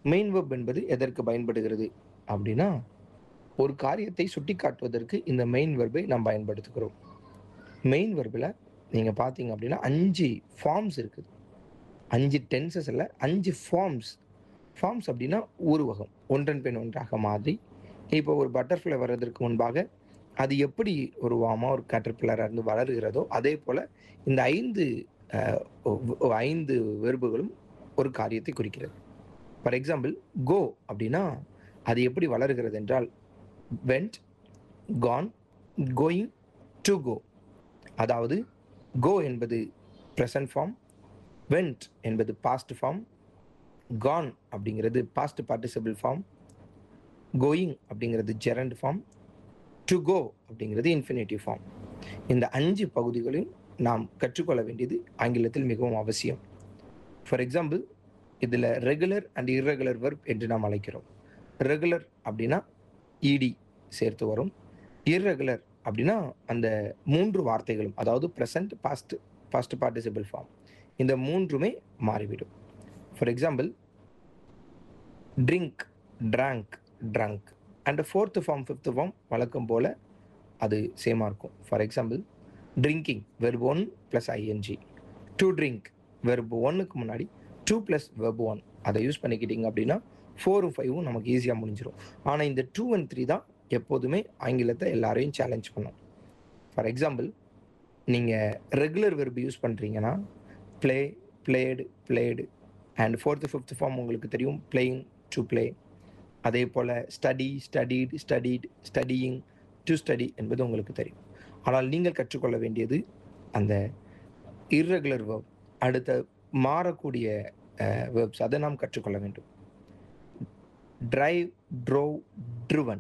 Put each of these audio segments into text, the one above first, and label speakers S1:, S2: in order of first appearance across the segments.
S1: main verb என்பது எதற்கு பயன்படுகிறது அப்படின்னா ஒரு காரியத்தை சுட்டி காட்டுவதற்கு இந்த மெயின் வெர்பை நாம் பயன்படுத்துகிறோம் மெயின் வெர்பில் நீங்கள் பார்த்தீங்க அப்படின்னா அஞ்சு ஃபார்ம்ஸ் இருக்குது அஞ்சு டென்சஸில் அஞ்சு ஃபார்ம்ஸ் ஃபார்ம்ஸ் அப்படின்னா உருவகம் ஒன்றன் பின் ஒன்றாக மாறி இப்போ ஒரு பட்டர்ஃப்ளை வர்றதற்கு முன்பாக அது எப்படி ஒரு வாமா ஒரு கேட்டர்பில்லராக இருந்து வளருகிறதோ அதே போல் இந்த ஐந்து அஹ், ஒ- ஒ- ஐந்து வெறுப்புகளும் ஒரு காரியத்தை குறிக்கிறது ஃபார் எக்ஸாம்பிள் கோ அப்படின்னா அது எப்படி வளருகிறது என்றால் went gone going to go அதாவது கோ என்பது ப்ரெசன்ட் ஃபார்ம் வெண்ட் என்பது பாஸ்ட் ஃபார்ம் கான் அப்படிங்கிறது பாஸ்ட் பார்ட்டிசிபிள் ஃபார்ம் கோயிங் அப்படிங்கிறது ஜெரண்ட் ஃபார்ம் டு கோ அப்படிங்கிறது இன்ஃபினிட்டிவ் ஃபார்ம் இந்த அஞ்சு பகுதிகளையும் நாம் கற்றுக்கொள்ள வேண்டியது ஆங்கிலத்தில் மிகவும் அவசியம் ஃபார் எக்ஸாம்பிள் இதில் ரெகுலர் அண்ட் irregular verb என்று நாம் அழைக்கிறோம் ரெகுலர் அப்படின்னா இடி சேர்த்து வரும் irregular அப்படின்னா அந்த மூன்று வார்த்தைகளும் அதாவது present past past participle form இந்த மூன்றுமே மாறிவிடும் for example drink drank drunk and fourth form fifth form வழக்கம் போல் அது சேமாக இருக்கும் for example drinking verb one plus ING to drink verb ஒன்னுக்கு முன்னாடி டூ ப்ளஸ் வெர்ப் ஒன் அதை யூஸ் பண்ணிக்கிட்டீங்க அப்படின்னா ஃபோரும் ஃபைவும் நமக்கு ஈஸியாக முடிஞ்சிடும் ஆனால் இந்த டூ அண்ட் த்ரீ தான் எப்போதுமே ஆங்கிலத்தை எல்லாரையும் சேலஞ்ச் பண்ணும் ஃபார் எக்ஸாம்பிள் நீங்கள் ரெகுலர் வெர்ப் யூஸ் பண்ணுறீங்கன்னா play played played and fourth fifth form உங்களுக்கு தெரியும் பிளேயிங் டு ப்ளே அதே போல் study studied studied studying to study என்பது உங்களுக்கு தெரியும் ஆனால் நீங்கள் கற்றுக்கொள்ள வேண்டியது அந்த irregular verb அடுத்த மாறக்கூடிய வேர்ப்ஸ் அதை நாம் கற்றுக்கொள்ள வேண்டும் டிரைவ் ட்ரோவ் ட்ரிவன்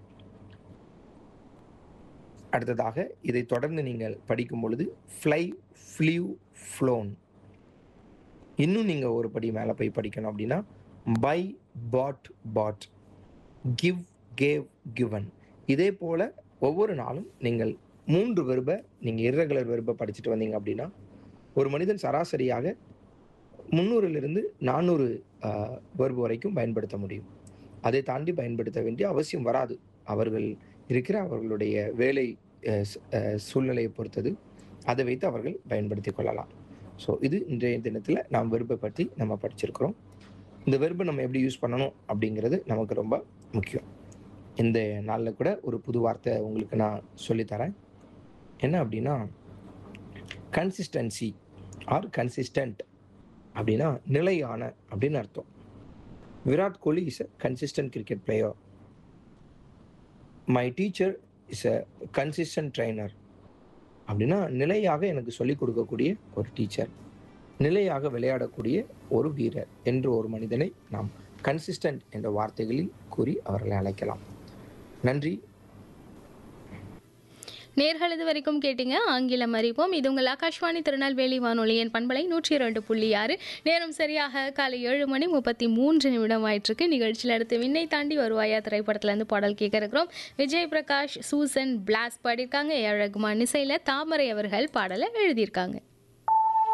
S1: அடுத்ததாக இதை தொடர்ந்து நீங்கள் படிக்கும் பொழுது ஃப்ளை ஃப்ளியூ ஃப்ளோன் இன்னும் நீங்கள் ஒரு படி மேலே போய் படிக்கணும் அப்படின்னா buy bought bought give gave given இதே போல் ஒவ்வொரு நாளும் நீங்கள் மூன்று வெறுபை நீங்கள் irregular வெறுபை படிச்சுட்டு வந்தீங்க அப்படின்னா ஒரு மனிதன் சராசரியாக முந்நூறிலிருந்து நானூறு வெர்பு வரைக்கும் பயன்படுத்த முடியும் அதை தாண்டி பயன்படுத்த வேண்டிய அவசியம் வராது அவர்கள் இருக்கிற அவர்களுடைய வேலை அஹ், ஸ்- அஹ், சூழ்நிலையை பொறுத்தது அதை வைத்து அவர்கள் பயன்படுத்தி கொள்ளலாம் ஸோ இது இன்றைய தினத்தில் நாம் வெறுப்பை பற்றி நம்ம படிச்சிருக்கிறோம் இந்த வெறுப்பை நம்ம எப்படி யூஸ் பண்ணணும் அப்படிங்கிறது நமக்கு ரொம்ப முக்கியம் இந்த நாளில் கூட ஒரு புது வார்த்தை உங்களுக்கு நான் சொல்லித்தரேன் என்ன அப்படின்னா கன்சிஸ்டன்சி ஆர் கன்சிஸ்டன்ட் அப்படின்னா நிலையான அப்படின்னு அர்த்தம் Virat Kohli is a consistent cricket player my teacher is a consistent trainer அப்படின்னா நிலையாக எனக்கு சொல்லிக் கொடுக்கக்கூடிய ஒரு டீச்சர் நிலையாக விளையாடக்கூடிய ஒரு வீரர் என்று ஒரு மனிதனை நாம் கன்சிஸ்டன்ட் என்ற வார்த்தைகளில் கூறி அவர்களை அழைக்கலாம் நன்றி
S2: நேர்கள் இது வரைக்கும் கேட்டீங்க ஆங்கிலம் அறிவோம் இது உங்கள் ஆகாஷ்வாணி திருநெல்வேலி வானொலியின் பண்பலை நூற்றி இரண்டு புள்ளி ஆறு நேரம் சரியாக காலை ஏழு மணி முப்பத்தி மூன்று நிமிடம் ஆயிட்டிருக்கு நிகழ்ச்சியில் அடுத்து விண்ணை தாண்டி வருவாயா திரைப்படத்துலேருந்து பாடல் கேட்க இருக்கிறோம் விஜய் பிரகாஷ் சூசன் பிளாஸ் பாடியிருக்காங்க ஏ ஆர் ரகுமான் இசையில் தாமரை அவர்கள் பாடலை எழுதியிருக்காங்க